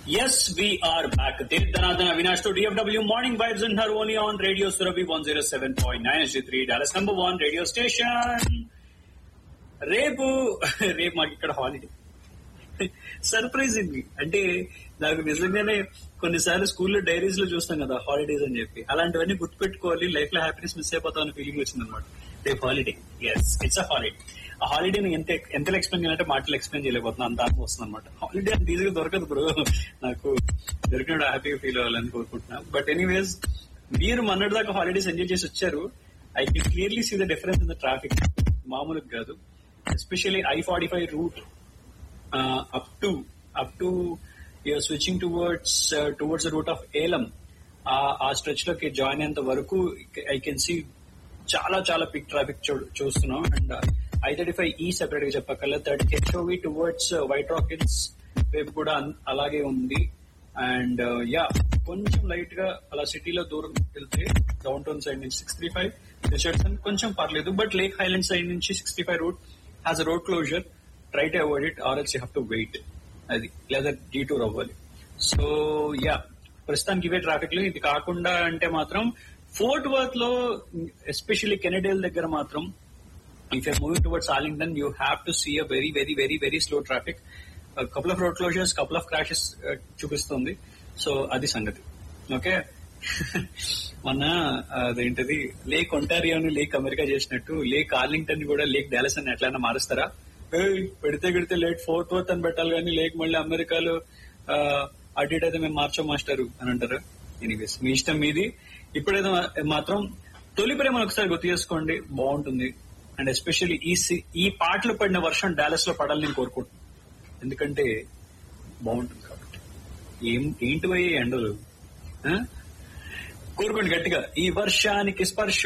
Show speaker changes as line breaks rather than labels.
Yes, we are back. Dev Dhanadhan Avinash to DFW Morning Vibes in Harmony on Radio Surabhi 107.9 SG3 Dallas number one radio station. రేపు రేపు మాకు ఇక్కడ holiday surprising అంటే నాకు నిజంగానే కొన్నిసార్లు స్కూల్లో డైరీస్ లో చూస్తాం కదా హాలిడేస్ అని చెప్పి అలాంటివన్నీ గుర్తుపెట్టుకోవాలి లైఫ్ లో హ్యాపీనెస్ మిస్ అయిపోతాం అనే ఫీలింగ్ వచ్చింది అనమాట రేపు holiday yes it's uh holiday ఆ హాలిడేని ఎంత ఎంత ఎక్స్ప్లెయిన్ చేయాలంటే మాటలు ఎక్స్ప్లెయిన్ చేయలేకపోతున్నా అంత ఆత్మ వస్తుంది అనమాట హాలిడే అంత ఈజీగా దొరకదు బ్రో నాకు దొరికినప్పుడు హ్యాపీగా ఫీల్ అవ్వాలని కోరుకుంటున్నా బట్ ఎనీవేస్ మీరు మొన్నటి దాకా హాలిడేస్ ఎంజాయ్ చేసి వచ్చారు I can clearly see the difference in the traffic మామూలుగా కాదు especially I forty five route up to up to you're switching towards towards the route of Elam ఆ స్ట్రెచ్ లోకి join అయ్యేంత వరకు ఐ కెన్ సీ చాలా చాలా peak traffic చూస్తున్నాం and I thirty five ఈ సెపరేట్ గా చెప్పక్కర్లే thirty HOV towards white rockets వైపు కూడా అన్- అలాగే ఉంది అండ్ యా కొంచెం లైట్ గా అలా సిటీలో దూరం వెళ్తే డౌన్ టౌన్ సైడ్ నుంచి సిక్స్ త్రీ ఫైవ్ రిచర్డ్సన్ కొంచెం పర్లేదు బట్ లేక్ హైలాండ్ సైడ్ నుంచి sixty five route has a road closure try to avoid it or else you have to wait అది లేదా డీటూర్ అవ్వాలి సో యా ప్రస్తుతానికి ఇవే traffic లో ఇది కాకుండా అంటే మాత్రం ఫోర్ట్ వర్త్ లో ఎస్పెషల్లీ కెనడేల్ దగ్గర మాత్రం if you're moving towards Arlington, you have to see a very, very, very, very slow traffic. A couple of road closures, couple of crashes uh, చూపిస్తుంది సో అది సంగతి ఓకే మొన్న అదేంటిది lake ఒంటారియోని lake America చేసినట్టు lake Arlington ని కూడా lake Dallas అని ఎట్లయినా మారుస్తారా ఏయ్, పెడితే పెడితే లేట్ ఫోర్త్ వర్త్ అని పెట్టాలి కానీ లేక్ మళ్ళీ అమెరికాలో ఆ, అటు ఇటు అయితే మేము మార్చాం మాస్టారు అని అంటారు ఎనీవేస్ మీ ఇష్టం మీది ఇప్పుడైతే మా- మాత్రం తొలి ప్రేమను ఒకసారి గుర్తు చేసుకోండి బాగుంటుంది అండ్ ఎస్పెషల్లీ ఈ సి- ఈ పాటలు పడిన వర్షం డాలస్ లో పడాలని నేను కోరుకుంటున్నాను ఎందుకంటే బాగుంటుంది కాబట్టి ఏం ఏంటి పోయి ఎండలు ఆ? కోరుకోండి గట్టిగా ఈ వర్షానికి స్పర్శ